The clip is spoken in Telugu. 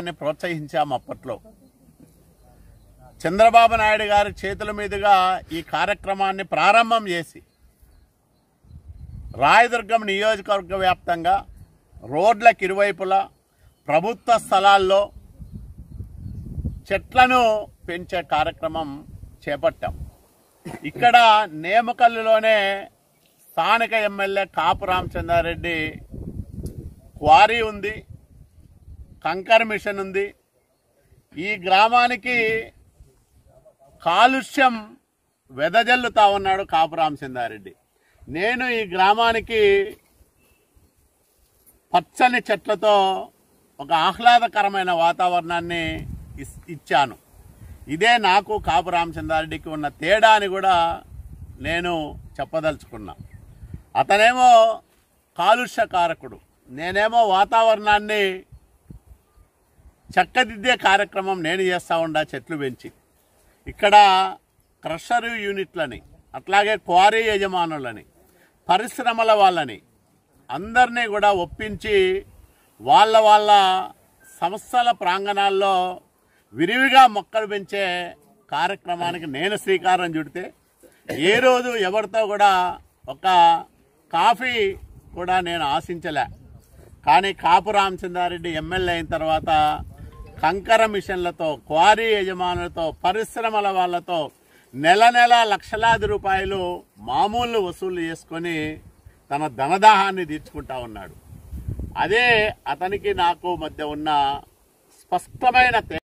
కార్యక్రమాన్ని ప్రోత్సహించాం అప్పట్లో చంద్రబాబు నాయుడు గారి చేతుల మీదుగా ఈ కార్యక్రమాన్ని ప్రారంభం చేసి రాయదుర్గం నియోజకవర్గ వ్యాప్తంగా రోడ్లకు ఇరువైపులా ప్రభుత్వ స్థలాల్లో చెట్లను పెంచే కార్యక్రమం చేపట్టాం ఇక్కడ నేమకల్లులోనే స్థానిక ఎమ్మెల్యే కాపు రామచంద్రారెడ్డి క్వారీ ఉంది కంకర్ మిషన్ ఉంది ఈ గ్రామానికి కాలుష్యం వెదజల్లుతా ఉన్నాడు కాపు రామచంద్రారెడ్డి నేను ఈ గ్రామానికి పచ్చని చెట్లతో ఒక ఆహ్లాదకరమైన వాతావరణాన్ని ఇస్- ఇచ్చాను ఇదే నాకు కాపు రామచంద్రారెడ్డికి ఉన్న తేడా అని కూడా నేను చెప్పదలుచుకున్నా అతనేమో కాలుష్యకారకుడు నేనేమో వాతావరణాన్ని చక్కదిద్దే కార్యక్రమం నేను చేస్తా ఉండా చెట్లు పెంచి ఇక్కడ క్రషర్ యూనిట్లని అట్లాగే క్వారీ యజమానులని పరిశ్రమల వాళ్ళని అందరినీ కూడా ఒప్పించి వాళ్ళ వాళ్ళ సంస్థల ప్రాంగణాల్లో విరివిగా మొక్కలు పెంచే కార్యక్రమానికి నేను శ్రీకారం చుడితే ఏ రోజు ఎవరితో కూడా ఒక కాఫీ కూడా నేను ఆశించలే కానీ కాపు రామచంద్రారెడ్డి ఎమ్మెల్యే అయిన తర్వాత కంకర మిషన్లతో క్వారీ యజమానులతో పరిశ్రమల వాళ్ళతో నెల నెల లక్షలాది రూపాయలు మామూలు వసూలు చేసుకొని తన ధనదాహాన్ని తీర్చుకుంటా ఉన్నాడు అదే అతనికి నాకు మధ్య ఉన్న స్పష్టమైన తే-